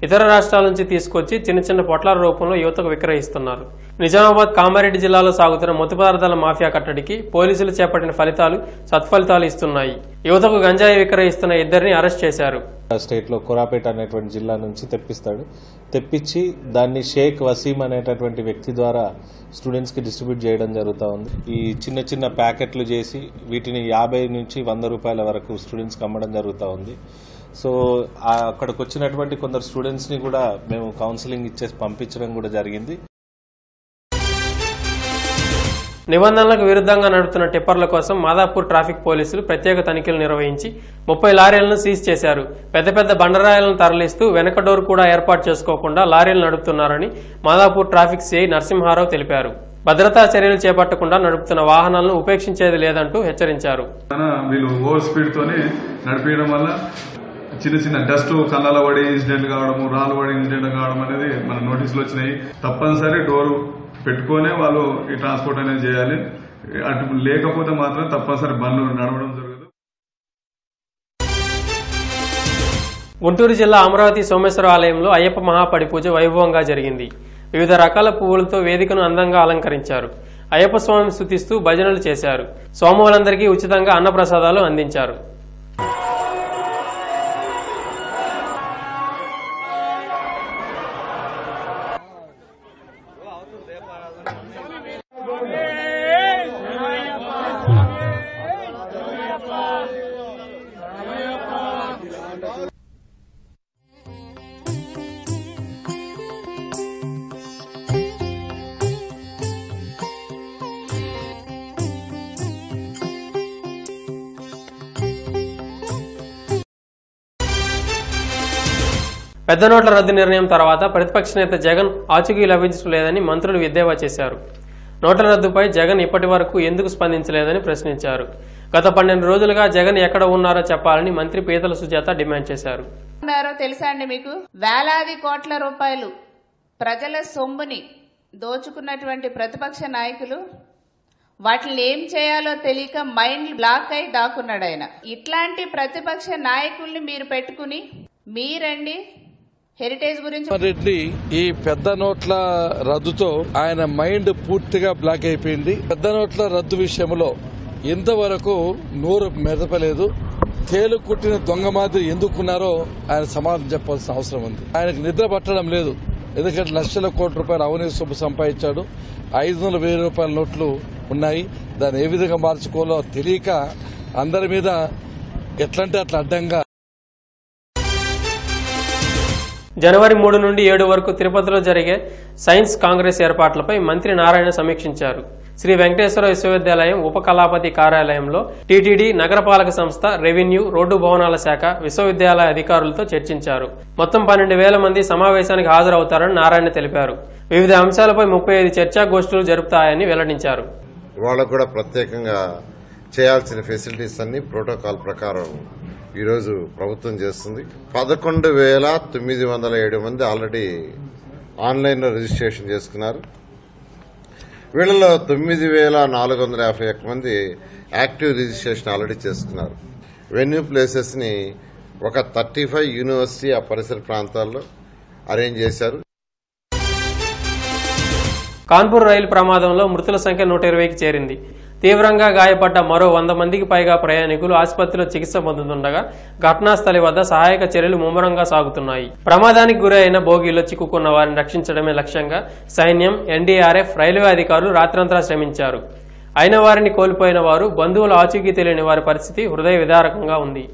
ఇతర రాష్ట్రాల నుంచి తీసుకొచ్చి చిన్న చిన్న పొట్లాల రూపంలో యువతకు విక్రయిస్తున్నారు నిజామాబాద్ కామారెడ్డి జిల్లాలో సాగుతున్న మత్తు పదార్థాల మాఫియా కట్టడికి పోలీసులు చేపట్టిన ఫలితాలు సత్ఫలితాలు ఇస్తున్నాయి యువతకు గంజాయి విక్రయిస్తున్న ఇద్దరిని అరెస్ట్ చేశారు స్టేట్ లో కోరాపేట అనేటువంటి జిల్లా నుంచి తెప్పిస్తాడు తెప్పించి దాన్ని షేక్ వసీం అనేటటువంటి వ్యక్తి ద్వారా స్టూడెంట్స్ కి డిస్ట్రిబ్యూట్ చేయడం జరుగుతూ ఉంది ఈ చిన్న చిన్న ప్యాకెట్లు చేసి వీటిని యాభై నుంచి వంద రూపాయల వరకు స్టూడెంట్స్ కి అమ్మడం జరుగుతూ ఉంది సో ఆ అక్కడికి వచ్చినటువంటి కొందరు స్టూడెంట్స్ ని కూడా మేము కౌన్సిలింగ్ ఇచ్చేసి పంపించడం కూడా జరిగింది నిబంధనలకు విరుద్ధంగా నడుపుతున్న టిప్పర్ల కోసం మాదాపూర్ ట్రాఫిక్ పోలీసులు ప్రత్యేక తనిఖీలు నిర్వహించి ముప్పై లారీలను సీజ్ చేశారు పెద్ద పెద్ద బండరాయిలను తరలిస్తూ వెనక డోర్ కూడా ఏర్పాటు చేసుకోకుండా లారీలు నడుపుతున్నారని మాదాపూర్ ట్రాఫిక్ సిఐ నరసింహారావు తెలిపారు భద్రతా చర్యలు చేపట్టకుండా నడుపుతున్న వాహనాలను ఉపేక్షించేది లేదంటూ హెచ్చరించారు మన వీళ్ళు ఓవర్ స్పీడ్ తోని నడిపించడం వల్ల చిన్న చిన్న డస్ట్ కళ్ళలో పడి ఇన్సిడెంట్ కావడము రాళ్ళు పడి ఇన్సిడెంట్ కావడం అనేది మన నోటీసులు వచ్చినాయి తప్పనిసరి డోర్ పెట్టుకొనే వాళ్ళు ఈ ట్రాన్స్పోర్ట్ అనేది చేయాలి అటు లేకపోతే మాత్రం తప్పనిసరి బండ్లు నడవడం జరగదు గుంటూరు జిల్లా అమరావతి సోమేశ్వర ఆలయంలో అయ్యప్ప మహాపడి పూజ వైభవంగా జరిగింది వివిధ రకాల పువ్వులతో వేదికను అందంగా అలంకరించారు అయ్యప్ప స్వామిని స్తుతిస్తూ భజనలు చేశారు స్వాములందరికీ ఉచితంగా అన్నప్రసాదాలు అందించారు పెద్ద నోట్ల రద్దు నిర్ణయం తర్వాత ప్రతిపక్ష నేత జగన్ ఆచూకీ లభించడం లేదని మంత్రులు ఎద్దేవా చేశారు నోట్ల రద్దుపై జగన్ ఇప్పటి వరకు ఎందుకు స్పందించలేదని ప్రశ్నించారు గత పన్నెండు రోజులుగా జగన్ ఎక్కడ ఉన్నారో చెప్పాలని మంత్రి పీతల సుజాత డిమాండ్ చేశారు ఉన్నారో తెలుసా అండి మీకు వేలాది కోట్ల రూపాయలు ప్రజల సొమ్ముని దోచుకున్నటువంటి ప్రతిపక్ష నాయకులు వాటిని ఏం చేయాలో తెలియక మైండ్ బ్లాక్ అయి దాక్కున్నాడు ఆయన ఇట్లాంటి ప్రతిపక్ష నాయకుల్ని మీరు పెట్టుకుని మీరండి హెరిటేజ్ గురించి రెడ్డి ఈ పెద్ద నోట్ల రద్దుతో ఆయన మైండ్ పూర్తిగా బ్లాక్ అయిపోయింది పెద్ద నోట్ల రద్దు విషయంలో ఇంతవరకు నోరు మెదపలేదు తేలు కుట్టిన దొంగ మాదిరి ఎందుకున్నారో ఆయన సమాధానం చెప్పాల్సిన అవసరం ఉంది ఆయనకు నిద్ర పట్టడం లేదు ఎందుకంటే లక్షల కోట్ల రూపాయలు అవినీతి సొమ్ము సంపాదించాడు ఐదు వందల వెయ్యి రూపాయల నోట్లు ఉన్నాయి దాన్ని ఏ విధంగా మార్చుకోవాలో తెలియక అందరి మీద ఎట్లంటే అట్లా అడ్డంగా జనవరి మూడు నుండి ఏడు వరకు తిరుపతిలో జరిగే సైన్స్ కాంగ్రెస్ ఏర్పాట్లపై మంత్రి నారాయణ సమీక్షించారు శ్రీ వెంకటేశ్వర విశ్వవిద్యాలయం ఉపకళాపతి కార్యాలయంలో టీటీడీ నగరపాలక సంస్థ రెవెన్యూ రోడ్డు భవనాల శాఖ విశ్వవిద్యాలయ అధికారులతో చర్చించారు మొత్తం పన్నెండు వేల మంది సమావేశానికి హాజరవుతారని నారాయణ తెలిపారు వివిధ అంశాలపై ముప్పై ఐదు చర్చాగోష్ఠులు జరుపుతాయని వెల్లడించారు వాళ్ళకు కూడా ప్రత్యేకంగా చేయాల్సిన ఫెసిలిటీస్ అన్ని ప్రోటోకాల్ ప్రకారం ఈరోజు ప్రభుత్వం చేస్తుంది పదకొండు వేల తొమ్మిది వందల ఏడు మంది ఆల్రెడీ ఆన్లైన్లో రిజిస్ట్రేషన్ చేసుకున్నారు వీళ్ళలో తొమ్మిది వేల నాలుగు వందల యాభై ఒక్క మంది యాక్టివ్ రిజిస్ట్రేషన్ ఆల్రెడీ చేసుకున్నారు వెన్యూ ప్లేసెస్ని ఒక థర్టీ ఫైవ్ యూనివర్సిటీ ఆ పరిసర ప్రాంతాల్లో అరేంజ్ చేశారు కాన్పూర్ రైలు ప్రమాదంలో మృతుల సంఖ్య నూట ఇరవైకి చేరింది తీవ్రంగా గాయపడ్డ మరో వంద మందికి పైగా ప్రయాణికులు ఆసుపత్రిలో చికిత్స పొందుతుండగా ఘటనాస్థలి వద్ద సహాయక చర్యలు ముమ్మరంగా సాగుతున్నాయి ప్రమాదానికి గురైన బోగీలో చిక్కుకున్న వారిని రక్షించడమే లక్ష్యంగా సైన్యం ఎన్డీఆర్ఎఫ్ రైల్వే అధికారులు రాత్రంతా శ్రమించారు అయిన వారిని కోల్పోయిన వారు బంధువుల ఆచూకీ తెలియని వారి పరిస్థితి హృదయ విదారకంగా ఉంది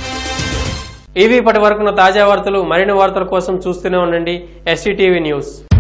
ఇవి ఇప్పటి వరకున్న తాజా వార్తలు మరిన్ని వార్తల కోసం చూస్తూనే ఉండండి ఎస్సీటీవీ న్యూస్